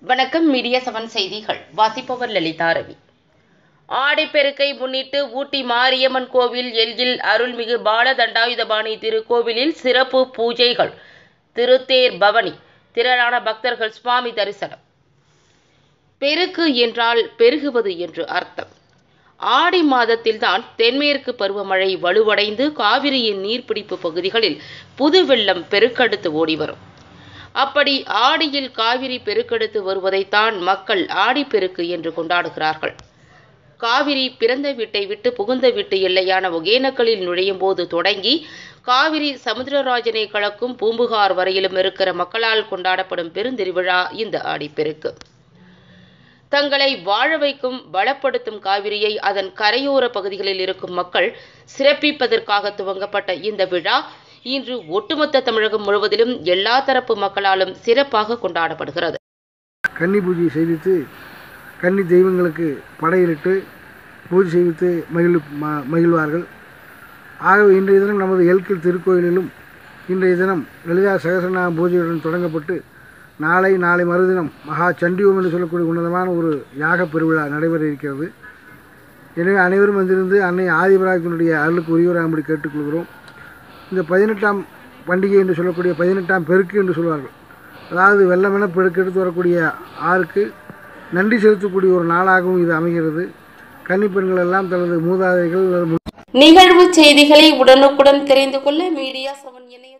வணக்கம் media seven செய்திகள் வாசிப்பவர் லலிதா ரவி ஆடிப்பெருக்கை முன்னிட்டு ஊட்டி மாரியம்மன் கோவில் எல்கில் அருள்மிகு பாலதண்டாயுதபாணி திருக்கோவிலில் சிறப்பு பூஜைகள் திருத்தேர் பவனி திரளான பக்தர்கள் சுவாமி தரிசனம் பெருக்கு என்றால் பெருகுவது என்று அர்த்தம் ஆடி மாதத்தில்தான் தென்மேற்கு பருவமழை வலுவடைந்து காவிரியின் நீர்பிடிப்பு பகுதிகளில் புது வெள்ளம் பெருக்கெடுத்து ஓடி வரும் அப்படி ஆடியில் காவிரி பெருக்கெடுத்து வருவதைத்தான் மக்கள் ஆடிப்பெருக்கு என்று கொண்டாடுகிறார்கள் காவிரி பிறந்த வீட்டை விட்டு புகுந்த வீட்டு எல்லையான ஒகேனக்கலில் நுழையும் போது தொடங்கி காவிரி சமுத்திரராஜனை கலக்கும் பூம்புகார் வரையிலும் இருக்கிற மக்களால் கொண்டாடப்படும் பெருந்திருவிழா இந்த ஆடிப்பெருக்கு தங்களை வாழ வைக்கும் பலப்படுத்தும் காவிரியை அதன் கரையோர பகுதிகளில் இருக்கும் மக்கள் சிறப்பிப்பதற்காக துவங்கப்பட்ட இந்த விழா இன்று ஒட்டுமொத்த தமிழகம் முழுவதிலும் எல்லா தரப்பு மக்களாலும் சிறப்பாக கொண்டாடப்படுகிறது கன்னி பூஜை செய்வித்து கன்னி தெய்வங்களுக்கு படையிலிட்டு பூஜை செய்வித்து மகிழ் ம- மகிழ்வார்கள் ஆகவே இன்றைய தினம் நமது எல்கில் திருக்கோயிலிலும் இன்றைய தினம் லலிதா சகசரநாம பூஜையுடன் தொடங்கப்பட்டு நாளை நாளை மறுதினம் மகா சண்டியோம் என்று சொல்லக்கூடிய உன்னதமான ஒரு யாக பெருவிழா நடைபெற இருக்கிறது எனவே அனைவரும் வந்திருந்து அன்னை ஆதிபராகத்தினுடைய அருளுக்கு உரியவராகும்படி கேட்டுக்கொள்கிறோம் இந்த பதினெட்டாம் பண்டிகை என்று சொல்லக்கூடிய பதினெட்டாம் பெருக்கு என்று சொல்வார்கள் அதாவது வெள்ளமென பெருக்கெடுத்து வரக்கூடிய ஆறுக்கு நன்றி செலுத்தக்கூடிய ஒரு நாளாகவும் இது அமைகிறது கன்னிப்பெண்கள் எல்லாம் தனது மூதாதைகள் அல்லது நிகழ்வு செய்திகளை உடனுக்குடன் தெரிந்து கொள்ள மீடியா செவன் இணைய